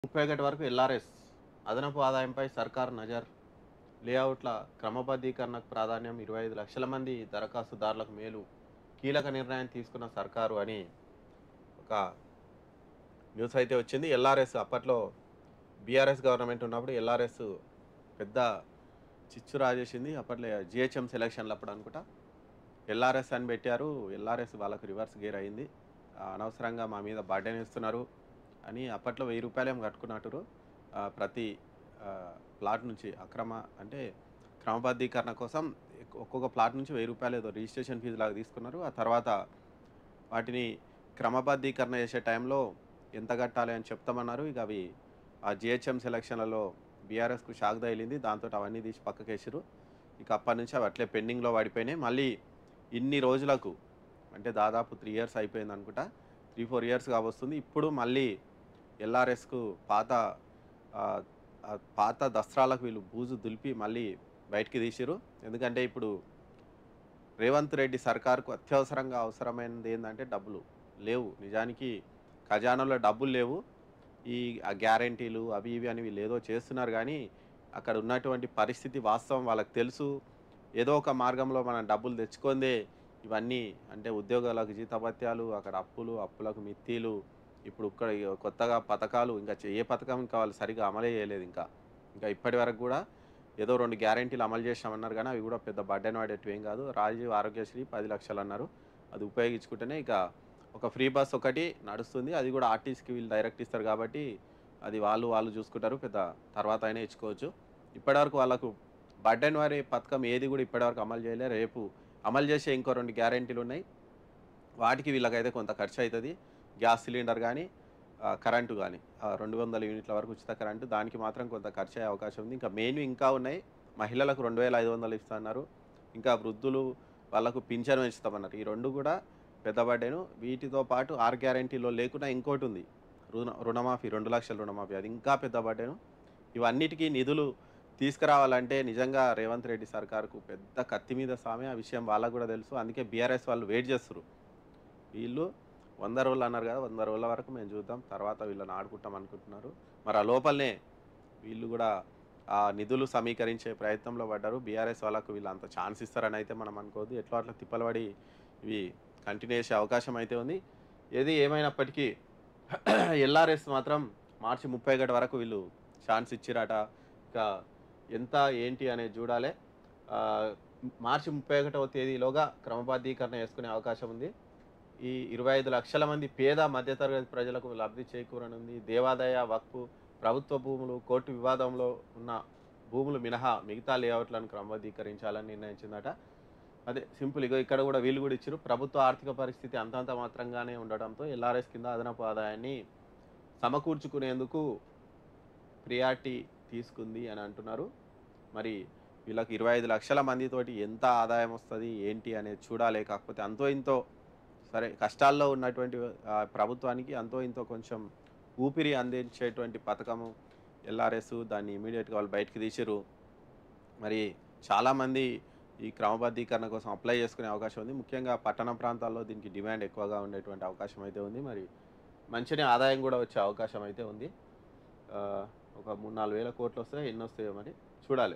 ముప్పై ఒకటి వరకు ఎల్ఆర్ఎస్ అదనపు ఆదాయంపై సర్కార్ నజర్ లేఅవుట్ల క్రమబద్ధీకరణకు ప్రాధాన్యం ఇరవై ఐదు లక్షల మంది దరఖాస్తుదారులకు మేలు కీలక నిర్ణయం తీసుకున్న సర్కారు అని ఒక న్యూస్ అయితే వచ్చింది ఎల్ఆర్ఎస్ అప్పట్లో బీఆర్ఎస్ గవర్నమెంట్ ఉన్నప్పుడు ఎల్ఆర్ఎస్ పెద్ద చిచ్చు రాజేసింది అప్పట్లో జిహెచ్ఎం సెలక్షన్లు అప్పుడు అనుకుంటా ఎల్ఆర్ఎస్ అని పెట్టారు ఎల్ఆర్ఎస్ వాళ్ళకు రివర్స్ గేర్ అయింది ఆ, అనవసరంగా మా మీద బర్డెన్ ఇస్తున్నారు అని అప్పట్లో వెయ్యి రూపాయలు ఏం కట్టుకున్నట్టు ప్రతి ఆ, ప్లాట్ నుంచి అక్రమ అంటే క్రమబద్ధీకరణ కోసం ఎక్- ఒక్కొక్క ప్లాట్ నుంచి వెయ్యి రూపాయలు ఏదో రిజిస్ట్రేషన్ ఫీజు లాగా తీసుకున్నారు ఆ తర్వాత వాటిని క్రమబద్ధీకరణ చేసే టైంలో ఎంత కట్టాలి అని చెప్తామన్నారు ఇక అవి ఆ జిహెచ్ఎం సెలక్షన్లలో బీఆర్ఎస్కు షాక్ తగిలింది దాంతో అవన్నీ తీసి పక్కకేసారు ఇక అప్పటి నుంచి అవి అట్లే పెండింగ్లో పడిపోయినాయి మళ్ళీ ఇన్ని రోజులకు అంటే దాదాపు త్రీ ఇయర్స్ అయిపోయింది అనుకుంటా త్రీ ఫోర్ ఇయర్స్ కావస్తుంది ఇప్పుడు మళ్ళీ ఎల్ఆర్ఎస్కు పాత ఆ, ఆ పాత దస్త్రాలకు వీళ్ళు బూజు దులిపి మళ్ళీ బయటికి తీసిరు ఎందుకంటే ఇప్పుడు రేవంత్ రెడ్డి సర్కార్కు అత్యవసరంగా అవసరమైనది ఏంటంటే డబ్బులు లేవు నిజానికి ఖజానాలో డబ్బులు లేవు ఈ ఆ గ్యారంటీలు అవి ఇవి అని వీళ్ళు ఏదో చేస్తున్నారు కానీ అక్కడ ఉన్నటువంటి పరిస్థితి వాస్తవం వాళ్ళకి తెలుసు ఏదో ఒక మార్గంలో మనం డబ్బులు తెచ్చుకుందే ఇవన్నీ అంటే ఉద్యోగాలకు జీతభత్యాలు అక్కడ అప్పులు అప్పులకు మిత్తీలు ఇప్పుడు ఇక్కడ ఇక కొత్తగా పథకాలు ఇంకా చే- ఏ పథకం ఇంకా వాళ్ళు సరిగా అమలే చేయలేదు ఇంకా ఇంకా ఇప్పటి వరకు కూడా ఏదో రెండు గ్యారెంటీలు అమలు చేసామన్నారు కానీ అవి కూడా పెద్ద బడ్డెన్ వాడేటివి ఏం కాదు రాజీవ్ ఆరోగ్యశ్రీ పది లక్షలు అన్నారు అది ఉపయోగించుకుంటేనే ఇక ఒక ఫ్రీ బస్ ఒకటి నడుస్తుంది అది కూడా ఆర్టీసీకి వీళ్ళు డైరెక్ట్ ఇస్తారు కాబట్టి అది వాళ్ళు వాళ్ళు చూసుకుంటారు పెద్ద తర్వాత అయినా ఇచ్చుకోవచ్చు ఇప్పటివరకు వాళ్ళకు బడ్డెన్ వారి పథకం ఏది కూడా ఇప్పటివరకు అమలు చేయలే రేపు అమలు చేసే ఇంకో రెండు గ్యారెంటీలు ఉన్నాయి వాటికి వీళ్ళకైతే కొంత ఖర్చు అవుతుంది గ్యాస్ సిలిండర్ కానీ కరెంటు కానీ రెండు వందల యూనిట్ల వరకు ఉచిత కరెంటు దానికి మాత్రం కొంత ఖర్చు అయ్యే అవకాశం ఉంది ఇంకా మెయిన్ ఇంకా ఉన్నాయి మహిళలకు రెండు వేల ఐదు వందలు ఇస్తున్నారు ఇంకా వృద్ధులు వాళ్ళకు పింఛన్ పెంచుతామన్నారు ఈ రెండు కూడా పెద్ద బడ్డేను వీటితో పాటు ఆర్ గ్యారంటీలో లేకుండా ఇంకోటి ఉంది రుణ రుణమాఫీ రెండు లక్షల రుణమాఫీ అది ఇంకా పెద్ద బడ్డేను ఇవన్నిటికీ నిధులు తీసుకురావాలంటే నిజంగా రేవంత్ రెడ్డి సర్కార్కు పెద్ద కత్తి మీద సామె ఆ విషయం వాళ్ళకు కూడా తెలుసు అందుకే బీఆర్ఎస్ వాళ్ళు వెయిట్ చేస్తారు వీళ్ళు వంద రోజులు అన్నారు కదా వంద రోజుల వరకు మేము చూద్దాం తర్వాత వీళ్ళని ఆడుకుంటాం అనుకుంటున్నారు మరి ఆ లోపలనే వీళ్ళు కూడా ఆ నిధులు సమీకరించే ప్రయత్నంలో పడ్డారు బీఆర్ఎస్ వాళ్ళకు వీళ్ళు అంత ఛాన్స్ ఇస్తారని అయితే మనం అనుకోవద్దు ఎట్లా అట్లా తిప్పలబడి ఇవి కంటిన్యూ చేసే అవకాశం అయితే ఉంది ఏది ఏమైనప్పటికీ ఎల్ఆర్ఎస్ మాత్రం మార్చి ముప్పై ఒకటి వరకు వీళ్ళు ఛాన్స్ ఇచ్చిరట ఇంకా ఎంత ఏంటి అనేది చూడాలి ఆ, మార్చి ముప్పై ఒకటవ తేదీలోగా క్రమబద్ధీకరణ చేసుకునే అవకాశం ఉంది ఈ ఇరవై ఐదు లక్షల మంది పేద మధ్యతరగతి ప్రజలకు లబ్ధి చేకూరనుంది దేవాదాయ వక్ఫు ప్రభుత్వ భూములు కోర్టు వివాదంలో ఉన్న భూములు మినహా మిగతా లేఅవుట్లను క్రమబద్ధీకరించాలని నిర్ణయించిందట అదే సింపుల్ ఇగో ఇక్కడ కూడా వీళ్ళు కూడా ఇచ్చారు ప్రభుత్వ ఆర్థిక పరిస్థితి అంతంత మాత్రంగానే ఉండడంతో ఎల్ఆర్ఎస్ కింద అదనపు ఆదాయాన్ని సమకూర్చుకునేందుకు ప్రియారిటీ తీసుకుంది అని అంటున్నారు మరి వీళ్ళకి ఇరవై ఐదు లక్షల మందితోటి ఎంత ఆదాయం వస్తుంది ఏంటి అనేది చూడాలి కాకపోతే అంతో ఇంతో సరే కష్టాల్లో ఉన్నటువంటి ఆ, ప్రభుత్వానికి అంతో ఇంతో కొంచెం ఊపిరి అందించేటువంటి పథకము ఎల్ఆర్ఎస్ దాన్ని ఇమీడియట్గా వాళ్ళు బయటకు తీసిరు మరి చాలామంది ఈ క్రమబద్ధీకరణ కోసం అప్లై చేసుకునే అవకాశం ఉంది ముఖ్యంగా పట్టణ ప్రాంతాల్లో దీనికి డిమాండ్ ఎక్కువగా ఉండేటువంటి అవకాశం అయితే ఉంది మరి మంచిగా ఆదాయం కూడా వచ్చే అవకాశం అయితే ఉంది ఆ, ఒక మూడు నాలుగు వేల కోట్లు వస్తే ఎన్ని వస్తాయో మరి చూడాలి